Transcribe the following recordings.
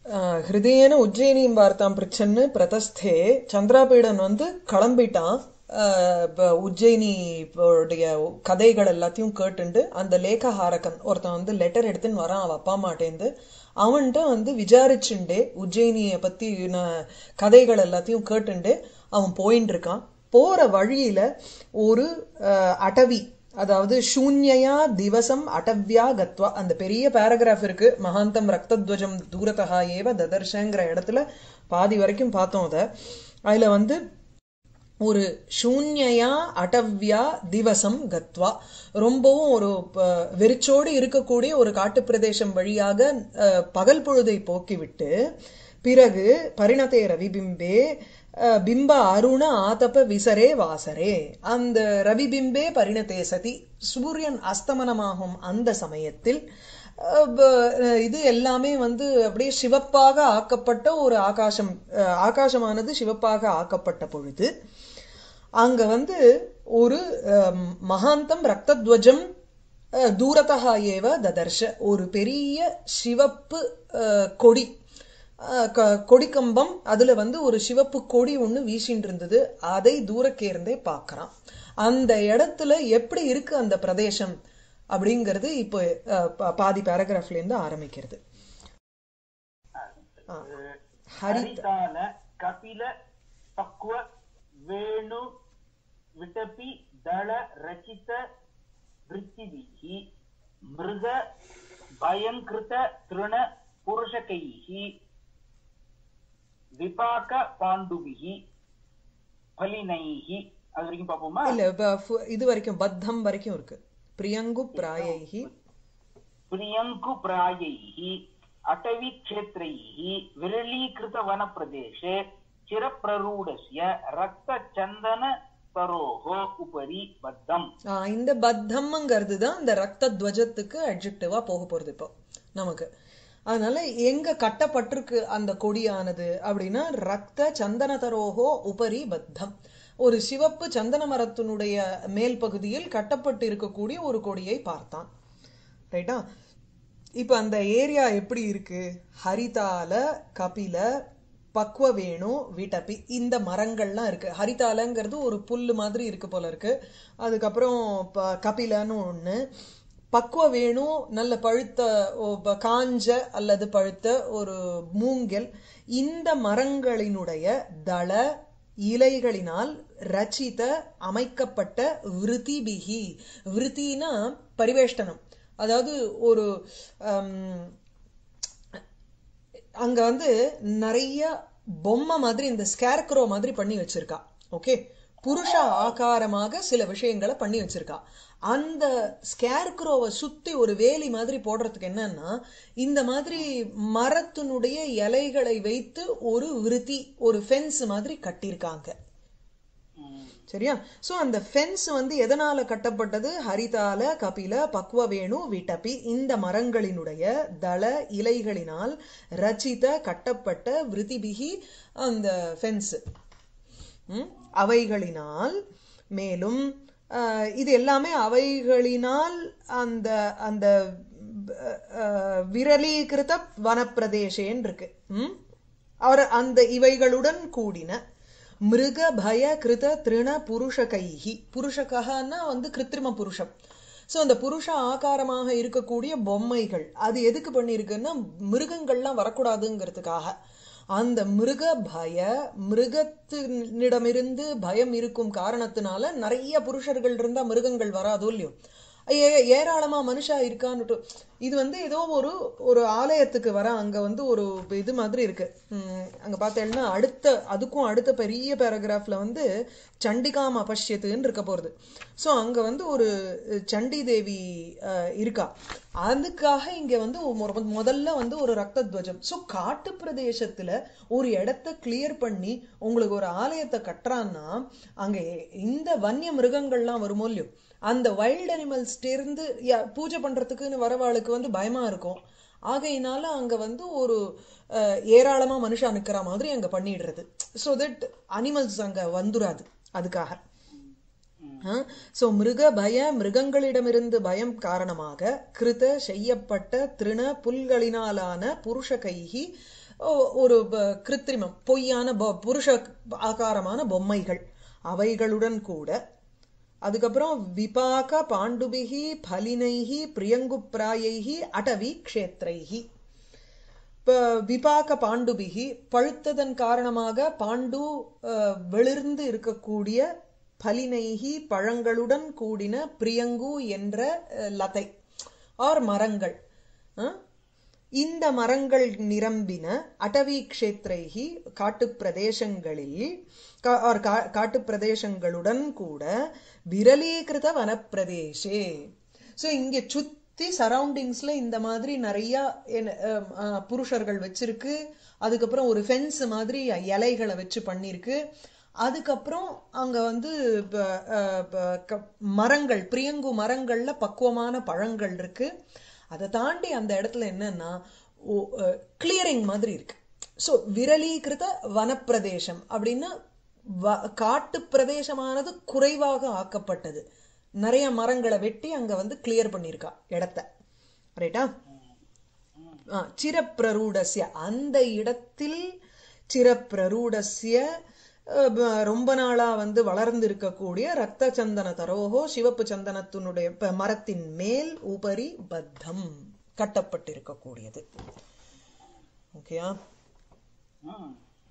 அஹ், ஹிருதயேன உஜ்ஜயினியும் வார்த்தாம் பிரிச்சன்னு பிரதஸ்தே சந்திராபீடன் வந்து கிளம்பிட்டான் அஹ், இப்ப உஜ்ஜயினி உடைய கதைகள் எல்லாத்தையும் கேட்டுண்டு அந்த லேகஹாரகன் ஒருத்தன் வந்து லெட்டர் எடுத்துன்னு வரான் அவ அப்பா அம்மாட்டேந்து அவன்கிட்ட வந்து விசாரிச்சுண்டே உஜ்ஜயினிய பத்தி ந- கதைகள் எல்லாத்தையும் கேட்டுண்டு அவன் போயின்னு இருக்கான் போற வழியில ஒரு அஹ், அடவி அதாவது சூன்யயா திவசம் அடவ்யா கத்வா அந்த பெரிய பேராகிராஃப் இருக்கு மகாந்தம் ரக்தத்வஜம் தூரதா ஏவ ததர்ஷங்கிற இடத்துல பாதி வரைக்கும் பார்த்தோம் அத அதுல வந்து ஒரு சூன்யயா அடவ்யா திவசம் கத்வா ரொம்பவும் ஒரு ப- வெறிச்சோடு இருக்கக்கூடிய ஒரு காட்டுப் பிரதேசம் வழியாக அஹ், பகல் பொழுதை போக்கிவிட்டு பிறகு பரிணதே ரவிபிம்பே அஹ், பிம்ப அருண ஆதப விசரே வாசரே அந்த ரவிபிம்பே பரிணதே சதி சூரியன் அஸ்தமனமாகும் அந்த சமயத்தில் அஹ், ப- இது எல்லாமே வந்து அப்படியே சிவப்பாக ஆக்கப்பட்ட ஒரு ஆகாசம் அஹ், ஆகாசமானது சிவப்பாக ஆக்கப்பட்ட பொழுது அங்க வந்து ஒரு அம், மகாந்தம் ரக்தத்வஜம் அஹ், தூரதா ஏவ ததர்ஷ ஒரு பெரிய சிவப்பு அஹ், கொடி அஹ், க- கொடிக்கம்பம் அதுல வந்து ஒரு சிவப்பு கொடி ஒண்ணு வீசின்னு இருந்தது அதை தூரக்கே இருந்தே பார்க்கறான் அந்த இடத்துல எப்படி இருக்கு அந்த பிரதேசம் அப்படிங்கிறது இப்போ அஹ், பா- பாதி பேராகிராஃப்ல இருந்து ஆரம்பிக்கிறது ஆ. ஹரித ஹரிதால கபில பக்வ வேணு விட்டபி தள ரச்சித விருத்திபிஹி மிருக பயங்கிருத திருண புருஷகைஹி விபாக பாண்டுபிஹி பலினைஹி அது வரைக்கும் பார்ப்போமா இல்ல ப- ஃபு- இது வரைக்கும் பத்தம் வரைக்கும் இருக்கு பிரியங்கு பிராயைஹி प्रियङ्कु प्रायैः अटवीक्षेत्रैः विरलीकृतवनप्रदेशे चिरप्ररूढस्य रक्तचन्दनतरोः उपरि बद्धम् ஆ, இந்த பத்தம்ங்கிறது தான் இந்த ரக்த துவஜத்துக்கு அட்ஜெக்டிவா போக போறது இப்போ நமக்கு அதனால எங்க கட்டப்பட்டிருக்கு அந்த கொடியானது அப்படின்னா ரக்த சந்தனதரோகோ உபரி பத்தம் ஒரு சிவப்பு சந்தன மரத்தினுடைய மேல் பகுதியில் கட்டப்பட்டு இருக்கக்கூடிய ஒரு கொடியை பார்த்தான் ரைட்டா இப்ப அந்த ஏரியா எப்படி இருக்கு ஹரிதால கபில பக்வவேணு விட்டபி இந்த மரங்கள்லாம் இருக்கு ஹரிதாலங்கிறது ஒரு புல்லு மாதிரி இருக்கு போல இருக்கு அதுக்கப்புறம் ப- கபிலன்னு ஒண்ணு பக்வவேணு நல்ல பழுத்த ஓ, ப- காஞ்ச அல்லது பழுத்த ஒரு மூங்கல் இந்த மரங்களினுடைய தள இலைகளினால் ரச்சித அமைக்கப்பட்ட விருத்திபிகி விருத்தினா பரிவேஷ்டனம் அதாவது ஒரு ஹம், அங்க வந்து நிறைய பொம்மை மாதிரி இந்த ஸ்கேர்க்ரோ மாதிரி பண்ணி வச்சிருக்கா ஓகே புருஷ ஆகாரமாக சில விஷயங்களை பண்ணி வச்சிருக்கா அந்த ஸ்கேர்க்ரோவை சுத்தி ஒரு வேலி மாதிரி போடுறதுக்கு என்னன்னா இந்த மாதிரி மரத்தினுடைய இலைகளை வைத்து ஒரு விருத்தி ஒரு ஃபென்ஸ் மாதிரி கட்டியிருக்காங்க சரியா சோ அந்த ஃபென்ஸ் வந்து எதனால கட்டப்பட்டது ஹரிதால கபில பக்வவேணு விட்டபி இந்த மரங்களினுடைய தள இலைகளினால் ரச்சித கட்டப்பட்ட விருத்திபிகி அந்த ஃபென்ஸ் அவைகளினால் மேலும் ஆஹ், இது எல்லாமே அவைகளினால் அந்த அந்த ஆஹ், விரலீகிருத வனப்பிரதேசேன்னு இருக்கு ம்? அவர் அந்த இவைகளுடன் கூடின மிருக பய கிருத திருண புருஷகைஹி புருஷகன்னா வந்து கிருத்திரிம புருஷம் சோ அந்த புருஷ ஆகாரமாக இருக்கக்கூடிய பொம்மைகள் அது எதுக்கு பண்ணிருக்குன்னா மிருகங்கள்லாம் வரக்கூடாதுங்கிறதுக்காக அந்த மிருக பய மிருகத்தினிடமிருந்து பயம் இருக்கும் காரணத்தினால நிறைய புருஷர்கள் இருந்தா மிருகங்கள் வராதோ இல்லையோ ஏ- ஏராளமா மனுஷா இருக்கான்னுட்டு இது வந்து ஏதோ ஒரு ஒரு ஆலயத்துக்கு வர அங்க வந்து ஒரு இது மாதிரி இருக்கு உம் அங்க பார்த்தேன்னா அடுத்த அதுக்கும் அடுத்த பெரிய பேராகிராஃப்ல வந்து சண்டிகாம் அபஷ்யத்துன்னு இருக்க போறது சோ அங்க வந்து ஒரு சண்டி தேவி அஹ், இருக்கா அதுக்காக இங்க வந்து ஒரு- முதல்ல வந்து ஒரு ரத்த துவஜம் சோ காட்டு பிரதேசத்துல ஒரு இடத்த கிளியர் பண்ணி உங்களுக்கு ஒரு ஆலயத்தை கட்டுறான்னா அங்க இந்த வன்னிய மிருகங்கள்லாம் வருமோ இல்லையோ அந்த வைல்ட் அனிமல்ஸ் இருந்து யா- பூஜை பண்றதுக்குன்னு வரவாளுக்கு வந்து பயமா இருக்கும் ஆகையினால அங்க வந்து ஒரு அஹ், ஏராளமா மனுஷா நிக்கிற மாதிரி அங்க பண்ணிடுறது சோ தட் அனிமல்ஸ் அங்க வந்துராது அதுக்காக சோ மிருக பய மிருகங்களிடமிருந்து பயம் காரணமாக கிருத செய்யப்பட்ட திருண புல்களினாலான புருஷ கைகி ஒ- ஒரு ப- கிருத்திரிமம் பொய்யான பொ- புருஷ ஆகாரமான பொம்மைகள் அவைகளுடன் கூட அதுக்கப்புறம் விபாக பாண்டுபிகி பலினைகி பிரியங்குப்பிராயைகி அடவி க்ஷேத்ரைகி இப்ப விபாக பாண்டுபிகி பழுத்ததன் காரணமாக பாண்டு அஹ், வெளிர்ந்து இருக்கக்கூடிய பலினைகி பழங்களுடன் கூடின பிரியங்கு என்ற அஹ், லதை ஆர் மரங்கள் அஹ், இந்த மரங்கள் நிரம்பின அடவி க்ஷேத்ரைகி காட்டு பிரதேசங்களில் கா- or கா- காட்டு பிரதேசங்களுடன் கூட விரலீகிருத வனப்பிரதேசே சோ இங்க சுத்தி சரௌண்டிங்ஸ்ல இந்த மாதிரி நிறைய என்ன- அஹ், அஹ், புருஷர்கள் வச்சிருக்கு அதுக்கப்புறம் ஒரு ஃபென்ஸ் மாதிரி இலைகளை வச்சு பண்ணிருக்கு அதுக்கப்புறம் அங்க வந்து ப- அஹ், ப- க- மரங்கள் பிரியங்கு மரங்கள்ல பக்குவமான பழங்கள் இருக்கு அதை தாண்டி அந்த இடத்துல என்னன்னா கிளியரிங் மாதிரி இருக்கு சோ விரலீகிருத வனப்பிரதேசம் அப்படின்னா வ- காட்டு பிரதேசமானது குறைவாக ஆக்கப்பட்டது நிறைய மரங்களை வெட்டி அங்க வந்து கிளியர் பண்ணியிருக்கா இடத்த ரைட்டா ஆ, சிரப்பிரரூடஸ்ய அந்த இடத்தில் சிரப்பிரரூடஸ்ய அஹ், ப- ரொம்ப நாளா வந்து வளர்ந்து இருக்கக்கூடிய ரத்த சந்தன தரோகோ சிவப்பு சந்தனத்தினுடைய ப- மரத்தின் மேல் உபரி பத்தம் கட்டப்பட்டிருக்கக்கூடியது ஓகேயா हम्म।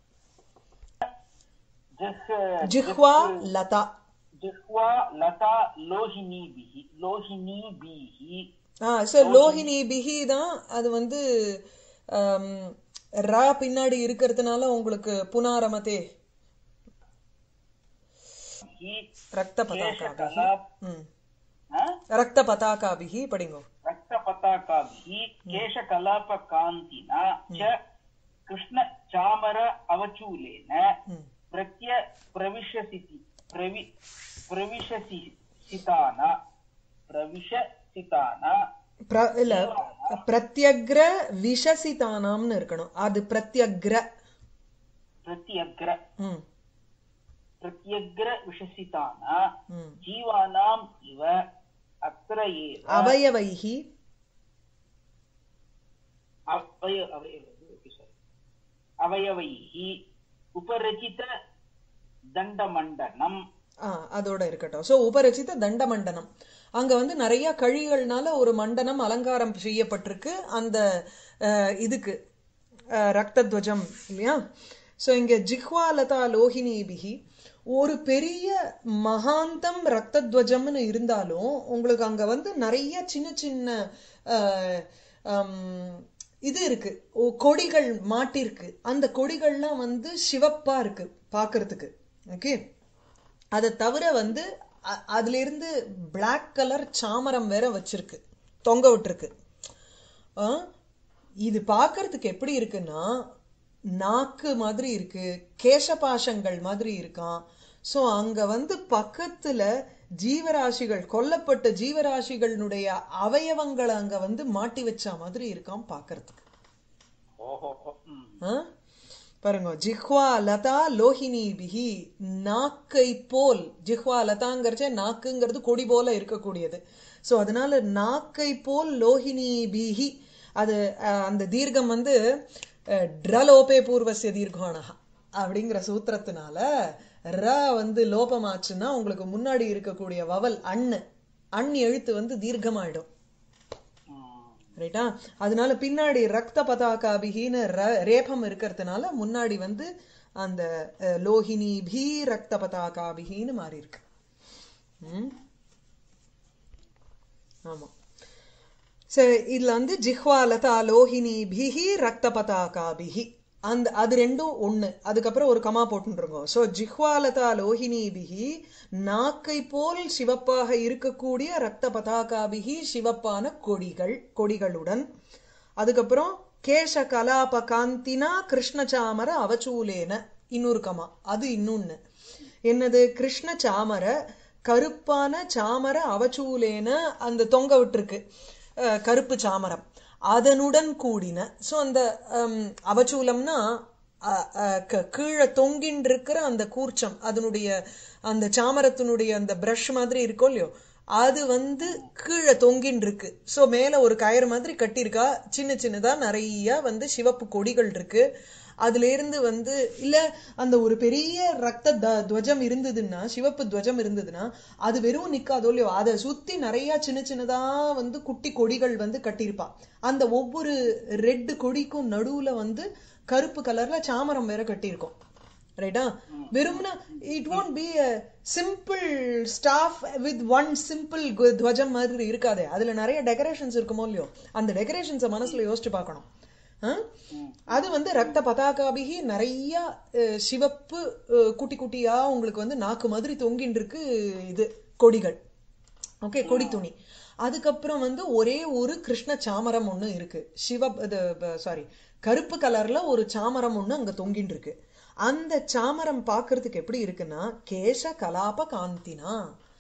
जिह् ஜிஹ்வா லதா जिह्वा लता लोहिनीभिः लोहिनीभिः ஆ சோ லோஹினி பிஹி தான் அது வந்து ஆம், ரா பின்னாடி இருக்கிறதுனால உங்களுக்கு புனாரமதே हि ரக்த பதாகாபிஹி केशकला ம் हा? ரக்த பதாகாபிஹி படிங்கோ रक्तपताकाभिः केशकलापकान्तिना च कृष्णचामर अवचूलेन ம் प्रत्य प्रविशसिति प्रवि प्रविशसिताना प्रविशसिताना பிர- இல்ல பிரத்யக்ர விஷசிதானாம்னு இருக்கணும் அது பிரத்யக்ர प्रत्यग्र ம் प्रत्यग्र विशसिताना ம் जीवानाम् इव अत्र एव அவயவைஹி अवय अवयव okay, sorry. अवयवैः उपरचित दण्डमण्डनम् ஆ அதோட இருக்கட்டும் சோ உபரச்சித தண்ட மண்டனம் அங்க வந்து நிறைய கழிகள்னால ஒரு மண்டனம் அலங்காரம் செய்யப்பட்டிருக்கு அந்த அஹ், இதுக்கு அஹ், ரக்தத்வஜம் இல்லையா சோ இங்க ஜிஹ்வாலதா லோகினிபிகி ஒரு பெரிய மகாந்தம் ரக்தத்வஜம்னு இருந்தாலும் உங்களுக்கு அங்க வந்து நிறைய சின்ன சின்ன அஹ், ஹம், இது இருக்கு ஓ, கொடிகள் மாட்டிருக்கு அந்த கொடிகள்லாம் வந்து சிவப்பா இருக்கு பாக்குறதுக்கு ஓகே அதை தவிர வந்து அ- அதுல இருந்து Black கலர் சாமரம் வேற வச்சிருக்கு தொங்க விட்டுருக்கு ஆ, இது பார்க்கிறதுக்கு எப்படி இருக்குன்னா நாக்கு மாதிரி இருக்கு கேசபாசங்கள் மாதிரி இருக்கான் சோ அங்க வந்து பக்கத்துல ஜீவராசிகள் கொல்லப்பட்ட ஜீவராசிகளுடைய அவயவங்களை அங்க வந்து மாட்டி வச்ச மாதிரி இருக்கான் பார்க்கிறதுக்கு ओहो ம். ஆ? பாருங்க ஜிஹ்வா லதா லோஹினி பிஹி நாக்கை போல் ஜிஹ்வா லதாங்கிறச்சே நாக்குங்கிறது கொடி போல இருக்கக்கூடியது சோ அதனால நாக்கை போல் லோஹினி பிஹி அது அஹ், அந்த தீர்க்கம் வந்து அஹ், ட்ரலோபே பூர்வசிய தீர்கானஹா அப்படிங்கிற சூத்திரத்தினால ர வந்து லோபமாச்சுன்னா உங்களுக்கு முன்னாடி இருக்கக்கூடிய வவல் அண்ணு அண் எழுத்து வந்து தீர்க்கமாயிடும் ம். ரைட்டா அதனால பின்னாடி ரக்த பதாகாபிகின்னு ர- ரேபம் இருக்கிறதுனால முன்னாடி வந்து அந்த அஹ், லோஹினி பீ ரக்த பதாகாபிகின்னு மாறி இருக்கு ம்? ஆமா சரி இதுல வந்து ஜிஹ்வாலதா லோஹினி பிஹி ரக்த பதாகாபிஹி அந்த அது ரெண்டும் ஒண்ணு அதுக்கப்புறம் ஒரு கமா போட்டுருங்க சோ ஜிஹ்வாலதா லோஹினி பிஹி நாக்கை போல் சிவப்பாக இருக்கக்கூடிய ரக்த பதாகாபிஹி சிவப்பான கொடிகள் கொடிகளுடன் அதுக்கப்புறம் கேச கலாப காந்தினா கிருஷ்ணசாமர அவச்சூலேன இன்னொரு கமா அது இன்னொன்னு என்னது கிருஷ்ண சாமர கருப்பான சாமர அவச்சூலேன அந்த தொங்க விட்டுருக்கு அஹ், கருப்பு சாமரம் அதனுடன் கூடின சோ அந்த ஹம், அவச்சூலம்னா அ- அ- க- கீழே தொங்கின்னு இருக்கிற அந்த கூர்ச்சம் அதனுடைய அந்த சாமரத்தினுடைய அந்த பிரஷ் மாதிரி இருக்கோ இல்லையோ அது வந்து கீழே தொங்கின்னு இருக்கு சோ மேல ஒரு கயிறு மாதிரி கட்டியிருக்கா சின்ன சின்னதா நிறைய வந்து சிவப்பு கொடிகள் இருக்கு அதுல இருந்து வந்து இல்ல அந்த ஒரு பெரிய ரத்த த- துவஜம் இருந்ததுன்னா சிவப்பு துவஜம் இருந்ததுன்னா அது வெறும் நிக்காதோ இல்லையோ அதை சுத்தி நிறைய சின்ன சின்னதா வந்து குட்டி கொடிகள் வந்து கட்டியிருப்பா அந்த ஒவ்வொரு ரெட் கொடிக்கும் நடுவுல வந்து கருப்பு கலர்ல சாமரம் வேற கட்டியிருக்கும் ரைட்டா வெறும்னா it won't be a simple stuff with one simple துவஜம் மாதிரி இருக்காதே அதுல நிறைய டெக்கரேஷன்ஸ் இருக்குமோ இல்லையோ அந்த டெக்கரேஷன்ஸை மனசுல யோசிச்சு பார்க்கணும் ஆ? அது வந்து ரத்த பதாகாபிகி நிறைய அஹ், சிவப்பு அஹ், குட்டி குட்டியா உங்களுக்கு வந்து நாக்கு மாதிரி தொங்கின்னு இருக்கு இது கொடிகள் ஓகே கொடி துணி அதுக்கப்புறம் வந்து ஒரே ஒரு கிருஷ்ண சாமரம் ஒண்ணு இருக்கு சிவ சாரி கருப்பு கலர்ல ஒரு சாமரம் ஒண்ணு அங்க தொங்கின்னு இருக்கு அந்த சாமரம் பார்க்கிறதுக்கு எப்படி இருக்குன்னா கேச கலாப காந்தினா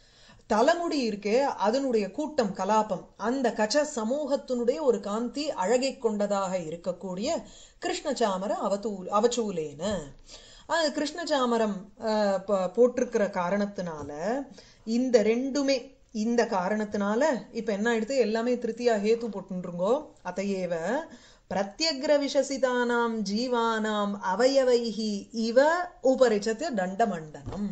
தலைமுடி இருக்கே அதனுடைய கூட்டம் கலாபம் அந்த கச்ச சமூகத்தினுடைய ஒரு காந்தி அழகை கொண்டதாக இருக்கக்கூடிய கிருஷ்ணசாமர அவதூ அவச்சூலேன அது கிருஷ்ணசாமரம் அஹ், ப- போட்டிருக்கிற காரணத்தினால இந்த ரெண்டுமே இந்த காரணத்தினால இப்ப என்ன ஆயிடுது எல்லாமே திருத்தியா ஹேத்து போட்டுருங்கோ அதையேவ பிரத்யக்ர விஷசிதானாம் ஜீவானாம் அவயவைஹி இவ உபரிச்சத்து தண்டமண்டனம்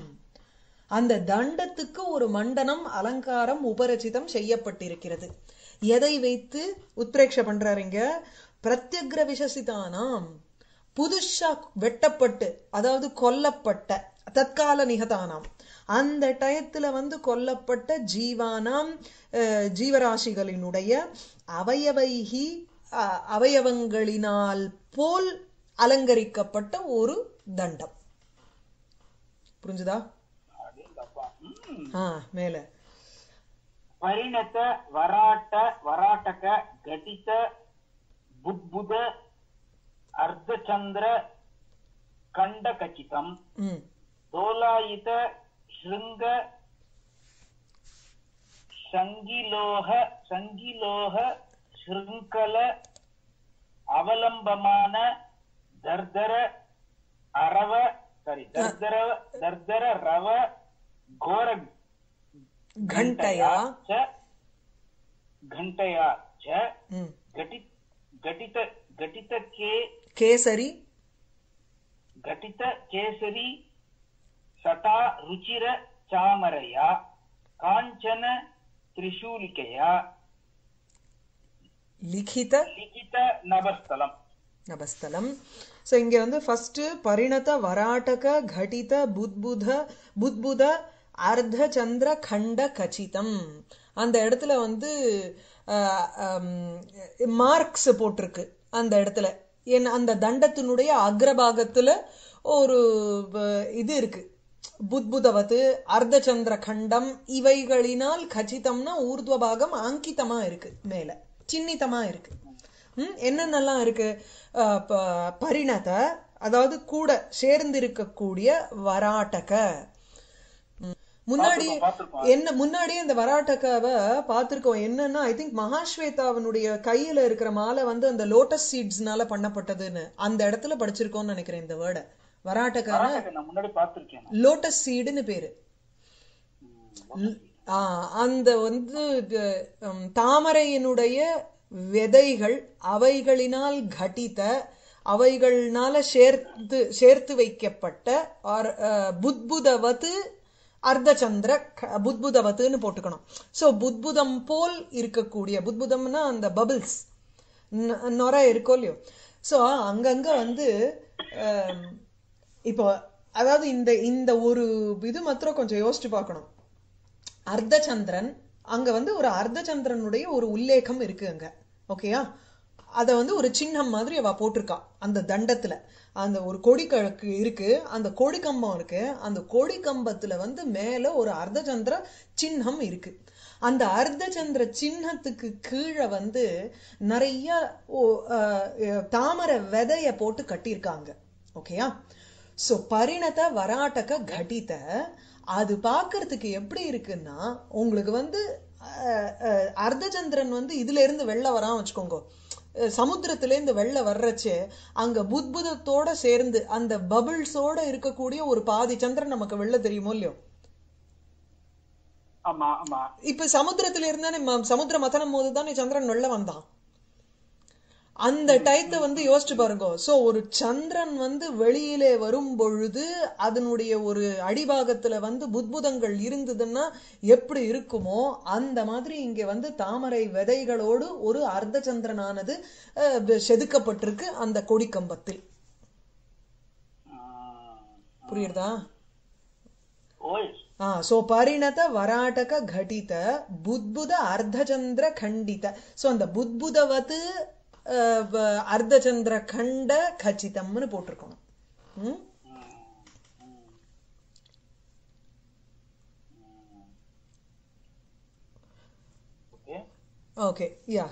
அந்த தண்டத்துக்கு ஒரு மண்டனம் அலங்காரம் உபரச்சிதம் செய்யப்பட்டிருக்கிறது எதை வைத்து உத்ரேட்ச பண்றாருங்க பிரத்யக்ர விஷசிதானாம் புதுசா வெட்டப்பட்டு அதாவது கொல்லப்பட்ட தற்கால நிகதானாம் அந்த டயத்துல வந்து கொல்லப்பட்ட ஜீவானாம் அஹ், ஜீவராசிகளினுடைய அவயவைகி அஹ், அவயவங்களினால் போல் அலங்கரிக்கப்பட்ட ஒரு தண்டம் புரிஞ்சுதா அடேங்கப்பா. ம். ஆ மேல ಪರಿಣತ ವರಾಟ ವರಾಟಕ ಘಟಿತ ಬುದ್ಬುದ ಅರ್ಧಚಂದ್ರ ಖಂಡಖಚಿತಂ ம் ದೋಲಾಯಿತ ಶೃಂಗ ಸಂಗಿಲೋಹ ಸಂಗಿಲೋಹ ಶೃಂಖಲ ಅವಲಂಬಮಾನ ದರ್ದರ ಅರವ ಸಾರಿ ದರ್ದರ ದರ್ದರ ರವ ಘೋರ घण्टया च घण्टया च ம் घटित घटित घटित के கேசரி घटित केसरी सटा रुचिर चामरया काञ्चन त्रिशूलिकया லிఖித लिखित नभस्थलम् நபஸ்தலம் சோ இங்க வந்து ஃபர்ஸ்ட் பரிணத வராட்டக கடித புத்புத புத்புத அர்த்த சந்திர கண்ட கச்சிதம் அந்த இடத்துல வந்து மார்க்ஸ் போட்டிருக்கு அந்த இடத்துல என் அந்த தண்டத்தினுடைய அக்ரபாகத்துல ஒரு வ- இது இருக்கு புத்புதவத்து அர்த்தச்சந்திர கண்டம் இவைகளினால் கச்சிதம்னா ஊர்துவ பாகம் அங்கிதமா இருக்கு மேல சின்னிதமா இருக்கு ம், என்னென்னலாம் இருக்கு அஹ், ப- பரிணத அதாவது கூட சேர்ந்து இருக்கக்கூடிய வராட்டக ம், முன்னாடி பார்த்திருக்கோம், பார்த்திருக்கோம். என்ன முன்னாடியே இந்த வராட்டக்காவை பார்த்திருக்கோம் என்னன்னா ஐ திங்க் மகாஸ்வேதாவனுடைய கையில இருக்கிற மாலை வந்து அந்த லோட்டஸ் சீட்ஸ்னால பண்ணப்பட்டதுன்னு அந்த இடத்துல படிச்சிருக்கோம்னு நினைக்கிறேன் இந்த வேர்டை வராட்டக்கான கராட்டக்கு நான் முன்னாடி பார்த்திருக்கேன் நான். லோட்டஸ் சீடுன்னு பேரு ம், ஆ, அந்த வந்து இது, ம், தாமரையினுடைய விதைகள் அவைகளினால் கட்டித்த அவைகள்னால சேர்த்து சேர்த்து வைக்கப்பட்ட ஆர், அஹ், புத்புதவத்து அர்த்தச்சந்திர க- புத்புதவத்துன்னு போட்டுக்கணும் சோ புத்புதம் போல் இருக்கக்கூடிய புத்புதம்னா அந்த பபிள்ஸ் நொர இருக்கோ இல்லையோ சோ அங்கங்க வந்து அஹ், இப்போ அதாவது இந்த இந்த ஒரு இது மாத்திரம் கொஞ்சம் யோசிச்சு பார்க்கணும் அர்த்தச்சந்திரன் அங்க வந்து ஒரு அர்த்தச்சந்திரனுடைய ஒரு உல்லேகம் இருக்கு அங்க ஓகேயா அத வந்து ஒரு சின்னம் மாதிரி அவ போட்டிருக்கா அந்த தண்டத்துல அந்த ஒரு கொடி கழக்கு இருக்கு அந்த கொடி கம்பம் இருக்கு அந்த கொடி கம்பத்துல வந்து மேல ஒரு அர்த்தச்சந்திர சின்னம் இருக்கு அந்த அர்த்தச்சந்திர சின்னத்துக்கு கீழே வந்து நிறைய ஓ- அஹ், தாமரை விதைய போட்டு கட்டியிருக்காங்க ஓகேயா சோ பரிணத வராட்டக கடித அது பார்க்கிறதுக்கு எப்படி இருக்குன்னா உங்களுக்கு வந்து அஹ், அஹ், அர்த்தச்சந்திரன் வந்து இதுல இருந்து வெளில வராம வச்சுக்கோங்க அஹ், சமுத்திரத்திலேருந்து வெளில வர்றச்சே அங்க புத்புதத்தோட சேர்ந்து அந்த பபிள்ஸோட இருக்கக்கூடிய ஒரு பாதி சந்திரன் நமக்கு வெளில தெரியுமோ இல்லையோ ஆமா ஆமா இப்ப சமுத்திரத்துல இருந்தானே ம- சமுத்திர மதனம் போது தானே சந்திரன் வெளில வந்தான் அந்த டயத்தை வந்து யோசிச்சு பாருங்க சோ ஒரு சந்திரன் வந்து வெளியிலே வரும் பொழுது அதனுடைய ஒரு அடிபாகத்துல வந்து புத்புதங்கள் இருந்ததுன்னா எப்படி இருக்குமோ அந்த மாதிரி இங்க வந்து தாமரை விதைகளோடு ஒரு அர்த்த சந்திரனானது அஹ், செதுக்கப்பட்டிருக்கு அந்த கொடிக்கம்பத்தில் புரியுறதா ஓய் ಆ ಸೊ ಪರಿಣತ ವರಾಟಕ ಘಟಿತ ಬುದ್ಬುದ ಅರ್ಧಚಂದ್ರ ಖಂಡಿತ ಸೊ அந்த புத்புதவத்து அஹ், வ- அர்த்தச்சந்திர கண்ட கச்சிதம்னு போட்டிருக்கணும் ம்? ஓகே ஓகே யா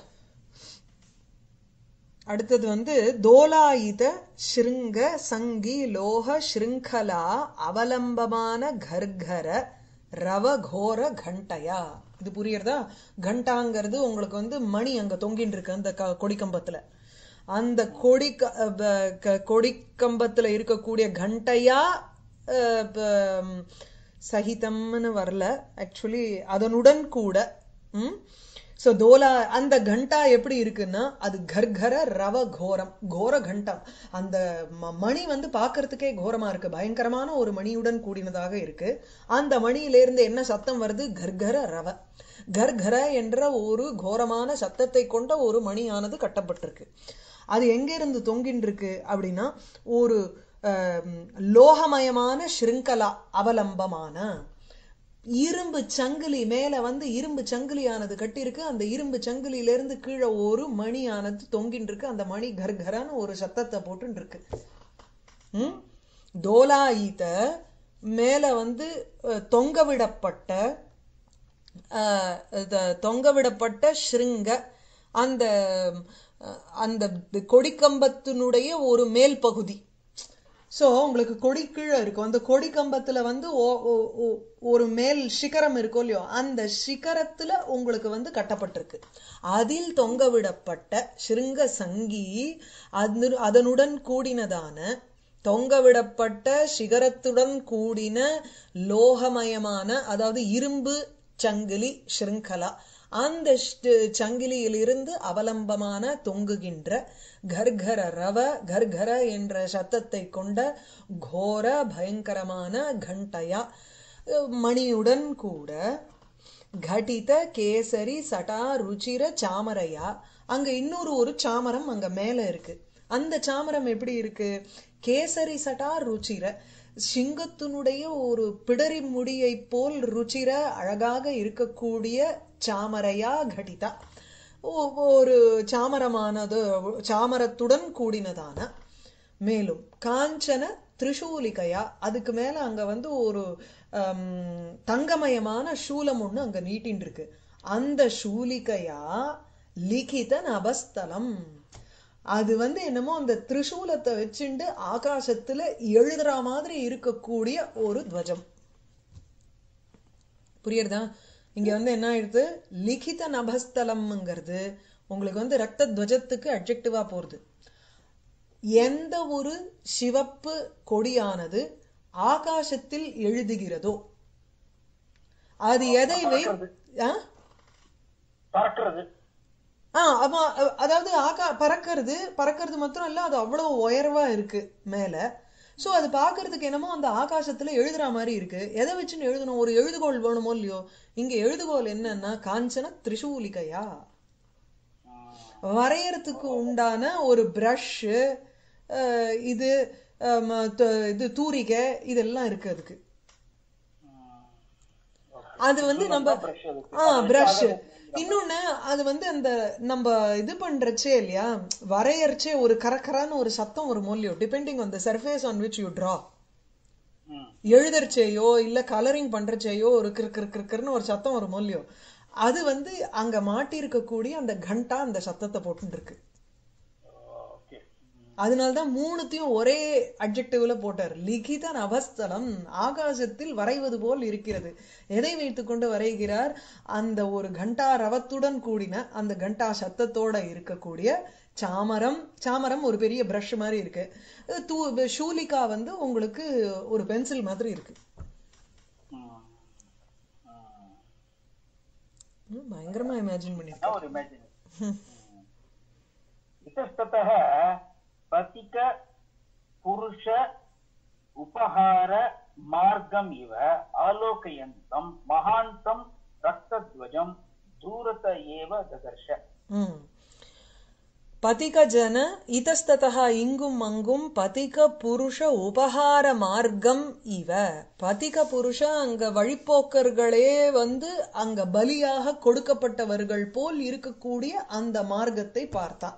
அடுத்தது வந்து தோலாயித ஸ்ருங்க சங்கி லோக ஸ்ருங்கலா அவலம்பமான கர்கர ரவ கோர கண்டயா இது புரியுறதா கண்டாங்கிறது உங்களுக்கு வந்து மணி அங்க தொங்கின்னு இருக்கு அந்த க- கொடிக்கம்பத்துல அந்த கொடி க- ப- க- கொடிக்கம்பத்துல இருக்கக்கூடிய கண்டையா அஹ், ப- ம், சகிதம்னு வரல ஆக்சுவலி அதனுடன் கூட ம் சோ தோலா அந்த கண்டா எப்படி இருக்குன்னா அது கர்கர ரவ கோரம் கோர கண்டம் அந்த ம- மணி வந்து பார்க்கிறதுக்கே கோரமா இருக்கு பயங்கரமான ஒரு மணியுடன் கூடினதாக இருக்கு அந்த மணியிலிருந்து என்ன சத்தம் வருது கர்கர ரவ கர்கர என்ற ஒரு கோரமான சத்தத்தை கொண்ட ஒரு மணியானது கட்டப்பட்டிருக்கு அது எங்க இருந்து தொங்கின்னு இருக்கு அப்படின்னா ஒரு ஆம், லோகமயமான ஸ்ருங்கலா அவலம்பமான இரும்பு சங்கிலி மேல வந்து இரும்பு சங்கிலியானது கட்டியிருக்கு அந்த இரும்பு சங்கிலியில இருந்து கீழே ஒரு மணியானது தொங்கின்னு இருக்கு அந்த மணி கர்கரான்னு ஒரு சத்தத்தை போட்டுன்னு இருக்கு ம்? தோலாயித மேல வந்து அஹ், தொங்கவிடப்பட்ட அஹ், இது தொங்கவிடப்பட்ட ஸ்ருங்க அந்த அஹ், அந்த கொடிக்கம்பத்தினுடைய ஒரு மேல் பகுதி சோ உங்களுக்கு கொடி கீழே இருக்கும் அந்த கொடி கம்பத்துல வந்து ஓ- ஓ- ஓ- ஒரு மேல் சிகரம் இருக்கும் இல்லையோ அந்த சிகரத்துல உங்களுக்கு வந்து கட்டப்பட்டிருக்கு அதில் தொங்கவிடப்பட்ட சிருங்க சங்கி அது அதனுடன் கூடினதான தொங்கவிடப்பட்ட சிகரத்துடன் கூடின லோகமயமான அதாவது இரும்பு சங்கிலி ஸ்ருங்கலா அந்த ஷ்ட- சங்கிலியிலிருந்து அவலம்பமான தொங்குகின்ற கர்கர ரவ கர்கர என்ற சத்தத்தை கொண்ட கோர பயங்கரமான கண்டயா அஹ், மணியுடன் கூட கடித கேசரி சடா ருச்சிர சாமரையா அங்க இன்னொரு ஒரு சாமரம் அங்க மேல இருக்கு அந்த சாமரம் எப்படி இருக்கு கேசரி சடா ருச்சிர சிங்கத்தினுடைய ஒரு பிடரி முடியை போல் ருச்சிர அழகாக இருக்கக்கூடிய சாமரையா கடிதா ஒ- ஒரு சாமரமானது சாமரத்துடன் கூடினதான மேலும் காஞ்சன திரிசூலிகையா அதுக்கு மேல அங்க வந்து ஒரு ஹம், தங்கமயமான சூலம் ஒண்ணு அங்க நீட்டின்னு இருக்கு அந்த சூலிகையா லிகித நபஸ்தலம் அது வந்து என்னமோ அந்த திரிசூலத்தை வச்சுண்டு ஆகாசத்துல எழுதுற மாதிரி இருக்கக்கூடிய ஒரு துவஜம் புரியுறதா இங்க வந்து என்ன ஆயிடுது லிகித நபஸ்தலம்ங்கிறது உங்களுக்கு வந்து ரத்த துவஜத்துக்கு அட்ஜெக்டிவா போறது எந்த ஒரு சிவப்பு கொடியானது ஆகாசத்தில் எழுதுகிறதோ அது எதை வை ஆ? பறக்கிறது ஆ ஆமா அ- அதாவது ஆகா பறக்கிறது பறக்கிறது மாத்திரம் இல்ல அது அவ்வளவு உயர்வா இருக்கு மேல சோ அது பாக்குறதுக்கு என்னமோ அந்த ஆகாசத்துல எழுதுற மாதிரி இருக்கு எதை வச்சுன்னு எழுதணும் ஒரு எழுதுகோல் வேணுமோ இல்லையோ இங்க எழுதுகோல் என்னன்னா காஞ்சன திரிசூலிகையா வரையறதுக்கு உண்டான ஒரு பிரஷ் இது அம், த- இது தூரிகை இதெல்லாம் இருக்கு அதுக்கு அது வந்து நம்ம brush அதுக்கு. ஆ பிரஷ் இன்னொன்னு அது வந்து அந்த நம்ம இது பண்றச்சே இல்லையா வரையறச்சே ஒரு கரக்கரான்னு ஒரு சத்தம் ஒரு மொழியோ depending on the surface on which you draw hmm. எழுதறச்சேயோ இல்ல கலரிங் பண்றச்சேயோ ஒரு கிறு கிறு கிறுன்னு ஒரு சத்தம் ஒரு மொழியோ அது வந்து அங்க மாட்டி இருக்கக்கூடிய அந்த கண்டா அந்த சத்தத்தை போட்டு இருக்கு ஓகே அதனாலதான் மூணுத்தையும் ஒரே அட்ஜெக்டிவ்ல போட்டார் லிகித நபஸ்தலம் ஆகாசத்தில் வரைவது போல் இருக்கிறது எதை வைத்துக்கொண்டு வரைகிறார் அந்த ஒரு கண்டா ரவத்துடன் கூடின அந்த கண்டா சத்தத்தோட இருக்கக்கூடிய சாமரம் சாமரம் ஒரு பெரிய பிரஷ் மாதிரி இருக்கு அஹ் தூ ஷூலிகா வந்து உங்களுக்கு ஒரு பென்சில் மாதிரி இருக்கு ம். ம். ம், பயங்கரமா இமேஜின் பண்ணிருக்கேன் அதான் ஒரு இமேஜின் इतस्ततः पथिक पुरुष उपहार मार्गम् इव आलोकयन्तं महान्तं रक्तध्वजं दूरत एव ददर्श ம். பதிக ஜன இதஸ்ததா இங்கும் அங்கும் பதிக புருஷ உபகார மார்க்கம் இவ பதிக புருஷ அங்க வழிப்போக்கர்களே வந்து அங்க பலியாக கொடுக்கப்பட்டவர்கள் போல் இருக்கக்கூடிய அந்த மார்க்கத்தை பார்த்தான்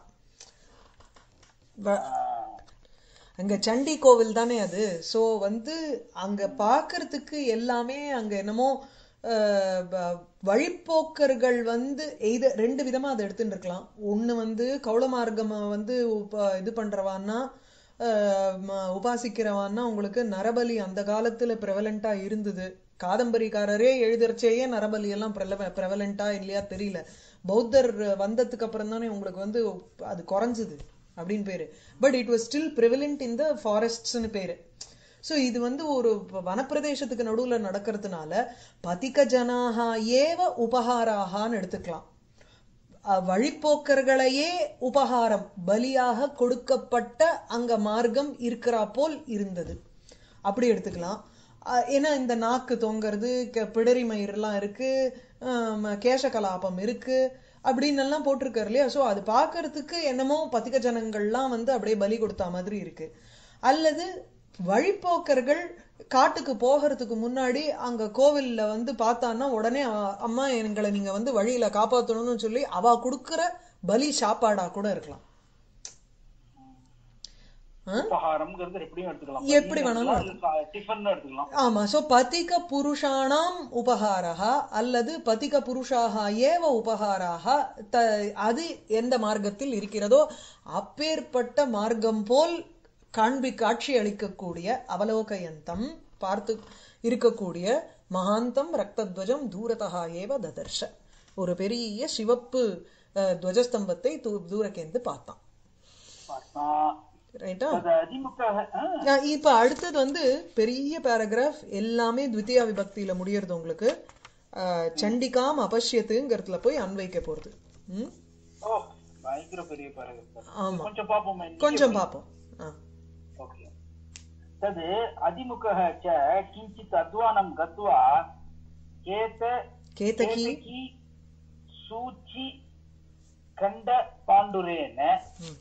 வ- அங்க சண்டி கோவில் தானே அது சோ வந்து அங்க பார்க்கறதுக்கு எல்லாமே அங்க என்னமோ அஹ், வ- வழிப்போக்கர்கள் வந்து எய்த ரெண்டு விதமா அதை எடுத்துட்டு இருக்கலாம் ஒண்ணு வந்து கௌள மார்க்கம் வந்து உப- இது பண்றவான்னா அஹ், ம- உபாசிக்கிறவான்னா உங்களுக்கு நரபலி அந்த காலத்துல பிரவலண்டா இருந்தது காதம்பரிக்காரரே எழுதுறச்சேயே நரபலி எல்லாம் பிரவலண்டா இல்லையா தெரியல பௌத்தர் வந்ததுக்கு அப்புறம் தானே உங்களுக்கு வந்து அது குறைஞ்சது அப்படின்னு பேரு but it was still prevalent in the ஃபாரஸ்ட்ஸ்னு பேரு சோ இது வந்து ஒரு வனப்பிரதேசத்துக்கு நடுவுல நடக்கிறதுனால பதிக ஜனாகா ஏவ உபகாராகான்னு எடுத்துக்கலாம் அஹ் வழிப்போக்கர்களையே உபகாரம் பலியாக கொடுக்கப்பட்ட அங்க மார்க்கம் இருக்கிறா போல் இருந்தது அப்படி எடுத்துக்கலாம் அஹ் ஏன்னா இந்த நாக்கு தொங்குறது க- பிடரி மயிரெல்லாம் இருக்கு ஆம், கேசகலாபம் இருக்கு அப்படின்னு எல்லாம் போட்டிருக்காரு இல்லையா சோ அது பார்க்கறதுக்கு என்னமோ பதிக ஜனங்கள்லாம் வந்து அப்படியே பலி கொடுத்தா மாதிரி இருக்கு அல்லது வழிப்போக்கர்கள் காட்டுக்கு போகிறதுக்கு முன்னாடி அங்க கோவில்ல வந்து பார்த்தான்னா உடனே அ- அம்மா எங்களை நீங்க வந்து வழியில காப்பாத்தணும்னு சொல்லி அவ கொடுக்கிற பலி சாப்பாடா கூட இருக்கலாம் ஆ? உபகாரம்ங்கிறது எப்படியும் எடுத்துக்கலாம் எப்படி வேணாலும் டிஃபன் எடுத்துக்கலாம் ஆமா சோ பதிக புருஷானாம் உபகாரா அல்லது பதிக புருஷாக ஏவ உபகாராக த அது எந்த மார்க்கத்தில் இருக்கிறதோ அப்பேற்பட்ட மார்க்கம் போல் காண்பி காட்சி அளிக்கக்கூடிய அவலோகயந்தம் பார்த்து இருக்கக்கூடிய மகாந்தம் ரக்தத்வஜம் தூரதா ஏவ ததர்ஷ ஒரு பெரிய சிவப்பு அஹ், துவஜஸ்தம்பத்தை தூ- தூரக்கேந்து பார்த்தான் பார்த்தா ரைட்டா தது அதிமுக ஆ, இப்ப அடுத்தது வந்து பெரிய பேராகிராஃப் எல்லாமே த்வித்தியா விபக்தியில முடியறது உங்களுக்கு ஆ, சண்டிகாம் அபஷ்யத்துங்கிறதுல போய் அன்வைக்க போறது ம்? ஓ பயங்கர பெரிய பாருங்க ஆமா கொஞ்சம் பாப்போமே கொஞ்சம் பார்ப்போம் ஆ. ओके तद् अधिमुखः च किञ्चित् अध्वानं गत्वा केत கேதகி केतकी सूचि खण्डपाण्डुरेण ம்.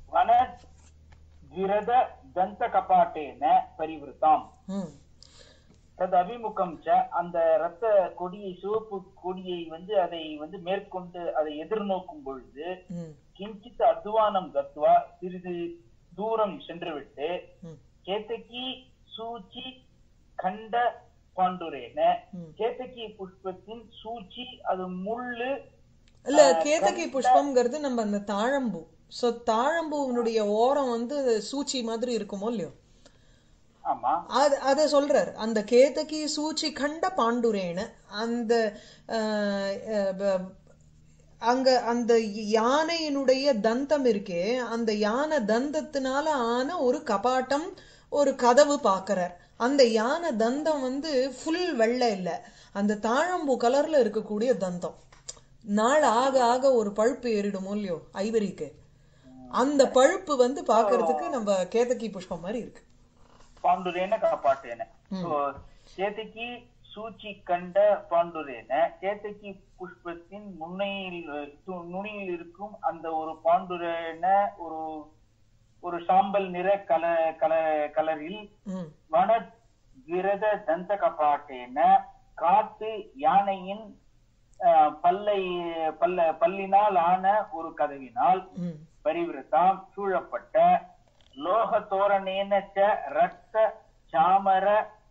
वनद्विरद दन्तकपाटेन परिवृताम् ம். தது அபிமுகம் ச அந்த ரத்த கொடியை சிவப்பு கொடியை வந்து அதை வந்து மேற்கொண்டு அதை எதிர்நோக்கும் பொழுது ம். கிஞ்சித் அத்வானம் கத்வா சிறிது தூரம் சென்றுவிட்டு ம். கேத்தகி சூச்சி கண்ட பாண்டுரேன ம். கேத்தகி புஷ்பத்தின் சூச்சி அது முள்ளு இல்ல கேதகி புஷ்பம்ங்கிறது நம்ம அந்த தாழம்பூ சோ தாழம்பூவினுடைய ஓரம் வந்து சூச்சி மாதிரி இருக்குமோ இல்லையோ ஆமா அது அத சொல்றார் அந்த கேதகி சூச்சி கண்ட பாண்டுரேன அந்த அஹ், அஹ், ப- அங்க அந்த யானையினுடைய தந்தம் இருக்கே அந்த யானை தந்தத்தினால ஆன ஒரு கபாட்டம் ஒரு கதவு பாக்குறார் அந்த யானை தந்தம் வந்து ஃபுல் வெள்ளை இல்ல அந்த தாழம்பூ கலர்ல இருக்கக்கூடிய தந்தம் நாள் ஆக ஆக ஒரு பழுப்பு ஏறிடுமோ இல்லையோ ஐவரிக்கு அந்த பழுப்பு வந்து பாக்குறதுக்கு நம்ம கேதகி புஷ்பம் மாதிரி இருக்கு பாண்டுரேன காப்பாட்டேன So, கேத்தகி சூச்சி கண்ட பாண்டுரேன கேத்தகி புஷ்பத்தின் முன்னையில் து- நுனியில் இருக்கும் அந்த ஒரு பாண்டுரேன ஒரு ஒரு சாம்பல் நிற கல கல கலரில் ம் வன விரத தந்த கபாட்டேன காட்டு யானையின் அஹ், பல்லை பல்ல பல்லினால் ஆன ஒரு கதவினால் ம் பரிவிரதாம் சூழப்பட்ட லோக தோரணேன ச ரத்த சாமர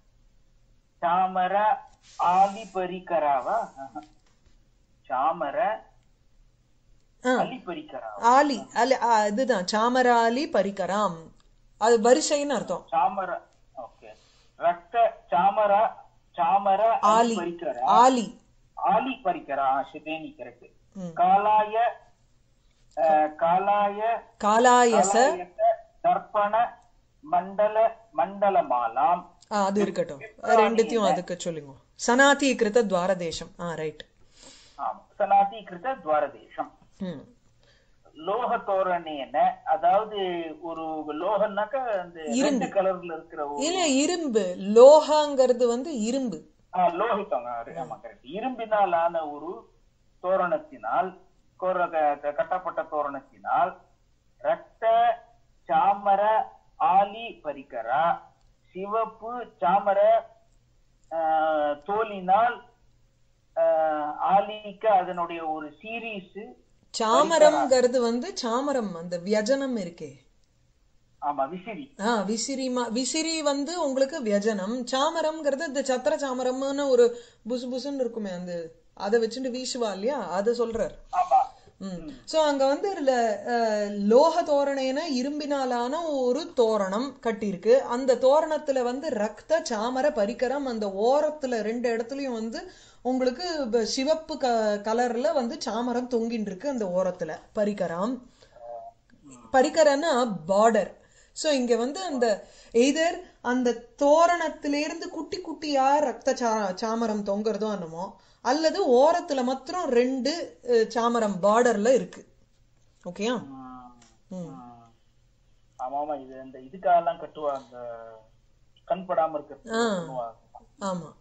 சாமர ஆலி பரிகராவா சாமர ஆ அலி பரிகராவா ஆலி அல்ல ஆ, இதுதான் சாமராலி பரிகராம் அது வரிசைன்னு அர்த்தம் சாமர ஓகே ரத்த சாமர சாமர ஆலி அலி பரிகரா ஆலி ஆலி பரிகரா சிதேனி கரெக்ட் ம். காலாய அஹ், காலாய காலாயச காலாயச தர்ப்பண மண்டல மண்டலமாலாம் ஆ, அது இருக்கட்டும் ரெண்டுத்தையும் அதுக்கு சொல்லுங்க சனாதீகிருத துவாரதேசம் ஆ ரைட் ஆமா சனாதீகிருத துவாரதேசம் ம் லோக தோரணேன அதாவது ஒரு லோகம்னாக்க அந்த ரெண்டு கலர்ல இருக்கிற ஒரு இல்ல இரும்பு லோகாங்கிறது வந்து இரும்பு ஆ, லோகிதம் ஆ, ஆமா கரெக்ட் இரும்பினால் ஆன ஒரு தோரணத்தினால் கோர- க- க- கட்டப்பட்ட தோரணத்தினால் ரத்த சாமர ஆலி பரிகரா சிவப்பு சாமர ஆ, தோலினால் ஆ, ஆலிக்க அதனுடைய ஒரு சீரீஸ் சாமரம்ங்கிறது வந்து சாமரம் அந்த வியஜனம் இருக்கே ஆமா விசிறி ஆ விசிறி மா- விசிறி வந்து உங்களுக்கு வியஜனம் சாமரம்ங்கிறது இந்த சத்திர சாமரம்னு ஒரு புசு புசுன்னு இருக்குமே அந்த அதை வச்சுட்டு வீசுவா இல்லையா அதை சொல்றார் ஆமா ம் சோ அங்க வந்து இதுல அஹ், லோக தோரணேன இரும்பினாலான ஒரு தோரணம் கட்டியிருக்கு அந்த தோரணத்துல வந்து ரக்த சாமர பரிகரம் அந்த ஓரத்துல ரெண்டு இடத்துலயும் வந்து உங்களுக்கு ப- சிவப்பு க கலர்ல வந்து சாமரம் தொங்கின்னு இருக்கு அந்த ஓரத்துல பரிகரம் பரிகரன்னா பார்டர் சோ இங்க வந்து அந்த எய்தர் அந்த தோரணத்திலிருந்து குட்டி குட்டியா ரத்த சா சாமரம் தொங்குறதோ என்னமோ அல்லது ஓரத்துல மாத்திரம் ரெண்டு அஹ், சாமரம் பார்டர்ல இருக்கு ஓகேயா ம். ம். ஆமா ஆமா இது இந்த இதுக்காகலாம் கட்டுவா அந்த கண்படாம இருக்கிறது பண்ணுவாங்க. ஆமா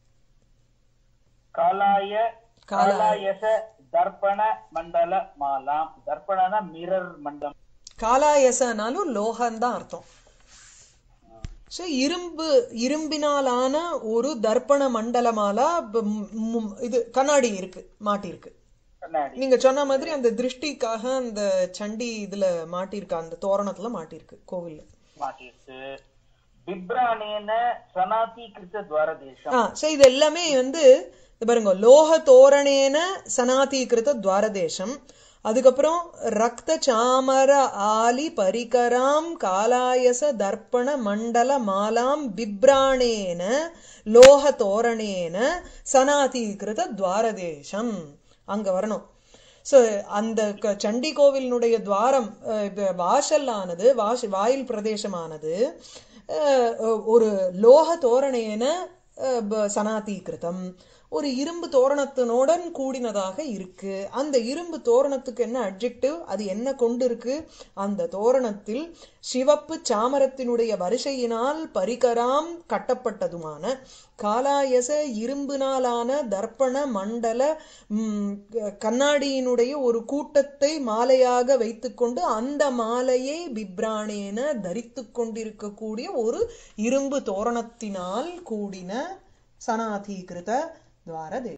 காலாய காலாயச தர்ப்பண மண்டல மாலாம் தர்ப்பணனா மிரர் மண்டலம் காலாயசனாலும் லோகம்தான் அர்த்தம் சோ இரும்பு இரும்பினாலான ஒரு தர்ப்பண மண்டலமாலா ப- ம், ம், இது கண்ணாடி இருக்கு மாட்டிருக்கு கண்ணாடி நீங்க சொன்ன மாதிரி அந்த திருஷ்டிக்காக அந்த சண்டி இதுல மாட்டிருக்கு அந்த தோரணத்துல மாட்டிருக்கு கோவில்ல மாட்டிருக்கு பிப்ராணேன சனாதீகிருத்த துவாரதேசம் ஆ சோ இது எல்லாமே வந்து இது பாருங்க லோக தோரணேன சனாதீகிருத துவாரதேசம் அதுக்கப்புறம் ரக்த சாமர ஆலி பரிகராம் காலாயச தர்ப்பண மண்டல மாலாம் பிப்ராணேன லோக தோரணேன சனாதீகிருத துவாரதேசம் அங்க வரணும் சோ அந்த க- சண்டி கோவிலினுடைய துவாரம் அஹ், இப்ப வாசல் ஆனது வாச வாயில் பிரதேசமானது அஹ், ஒரு லோக தோரணேன அஹ், ப- சனாதீகிருதம் ஒரு இரும்பு தோரணத்தினுடன் கூடினதாக இருக்கு அந்த இரும்பு தோரணத்துக்கு என்ன அட்ஜெக்டிவ் அது என்ன கொண்டு இருக்கு அந்த தோரணத்தில் சிவப்பு சாமரத்தினுடைய வரிசையினால் பரிகராம் கட்டப்பட்டதுமான காலாயச இரும்பினாலான தர்ப்பண மண்டல ம், கண்ணாடியினுடைய ஒரு கூட்டத்தை மாலையாக வைத்துக்கொண்டு அந்த மாலையை பிப்ராணேன தரித்துக் கொண்டிருக்கக்கூடிய ஒரு இரும்பு தோரணத்தினால் கூடின சனாதீகிருத துவாரதே